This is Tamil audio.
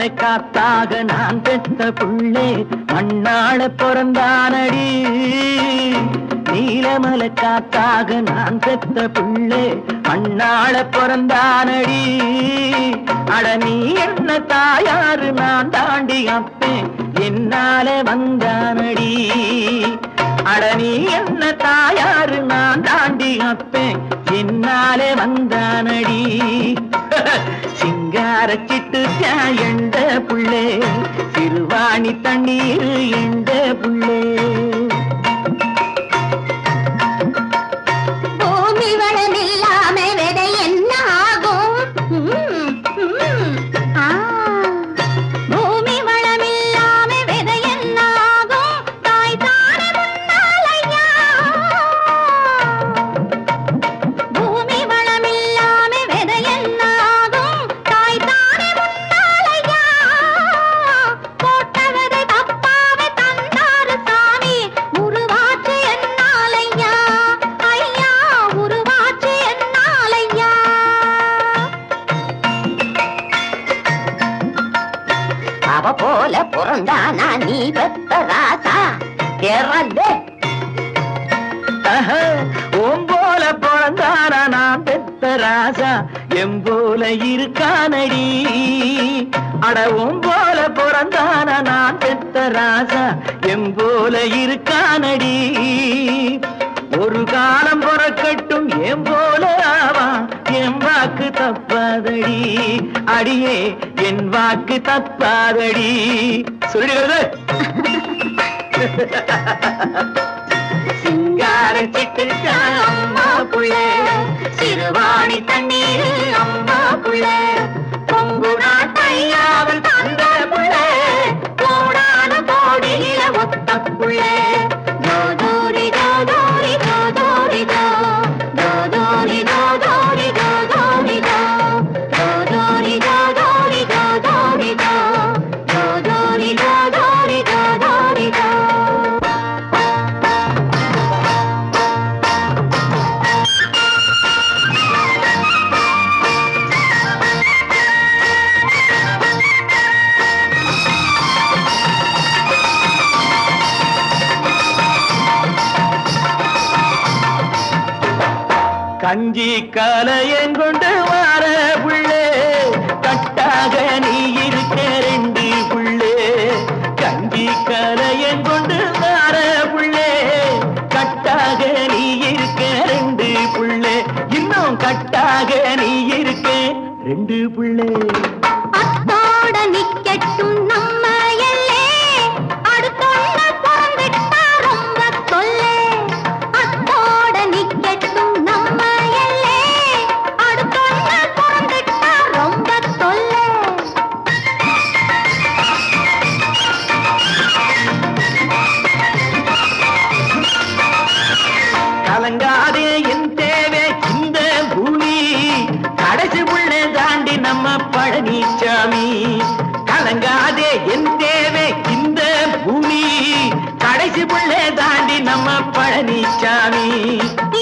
நீலமலை காத்தாக நான் பெத்த புள்ளே மண்ணாள பிறந்தானடி நீலமலை காத்தாக நான் பெத்த புள்ளே மண்ணாள பிறந்தானடி அட நீ என்ன தாயாரு நான் தாண்டி அப்பேன் என்னால வந்தானடி அட நீ என்ன தாயாரு நான் தாண்டி அப்பேன் என்னாலே வந்தானடி சிங்கார சிட்டு எண்ட புள்ளே சிறுவாணி தண்ணீர் எண்ட புள்ளே பூமி வளம் இல்லாம விதை என்ன ஆகும் ம், ம். ஆ. பூமி வளம் இல்லாம விதை என்ன ஆகும் தாய் தானே முன்னாலையா பூமி வளம் இல்லாம விதை என்ன ஆகும் தாய் தானே முன்னாலையா போட்ட விதை தப்பாவே தந்தாரு சாமி உருவாச்சு என்னாலையா ஐயா உருவாச்சு என்னாலையா அவ போல பிறந்தானா நீ பெத்த ராசா கேரளே ஆஹா, உன் போல பிறந்தானா நான் பெத்த ராசா எம் போல இருக்கானடி அட உன் போல பிறந்தானா நான் பெத்த ராசா எம் போல இருக்கானடி ஒரு காலம் பிறக்கட்டும் என் போல ஆவா என் வாக்கு தப்பாதடி அடியே என் வாக்கு தப்பாதடி சொல்லிடுகிறது சிங்கார சிட்டுக்கா அம்மா புள்ளே சிறுவாணி தண்ணீர் அம்மா புள்ளே பொங்கு நாட்டையாவல் தந்த புள்ளே கோடான கோடியில ஒத்த புள்ளே ஜோதோரி ஜோதோரி ஜோதோரி ஜோ ஜோதோரி ஜோதோரி ஜோதோரி ஜோ ஜோதோரி ஜோதோரி ஜோதோரி ஜோ ஜோதோரி ஜோதோரி ஜோதோரி ஜோ கஞ்சி கலையன் கொண்டு வார புள்ளே கட்டாக நீ இருக்க ரெண்டு புள்ளே கஞ்சி கலையன் கொண்டு வார புள்ளே கட்டாக நீ இருக்க ரெண்டு புள்ளே இன்னும் கட்டாக நீ இருக்க ரெண்டு புள்ளே அத்தோட நிக்கட்டும் நம்ம எல்லே அடுத்தொன்ன பிறந்துட்டா ரொம்ப தொல்லே அத்தோட நிக்கட்டும் நம்ம எல்லே அடுத்தொன்ன பிறந்துட்டா ரொம்ப தொல்லே கலங்காதே என் தேவை இந்த பூமி கடைசி புள்ள தாண்டி நம்ம பழனிசாமி கலங்காதே என் தேவை இந்த பூமி கடைசி புள்ள தாண்டி நம்ம பழனிசாமி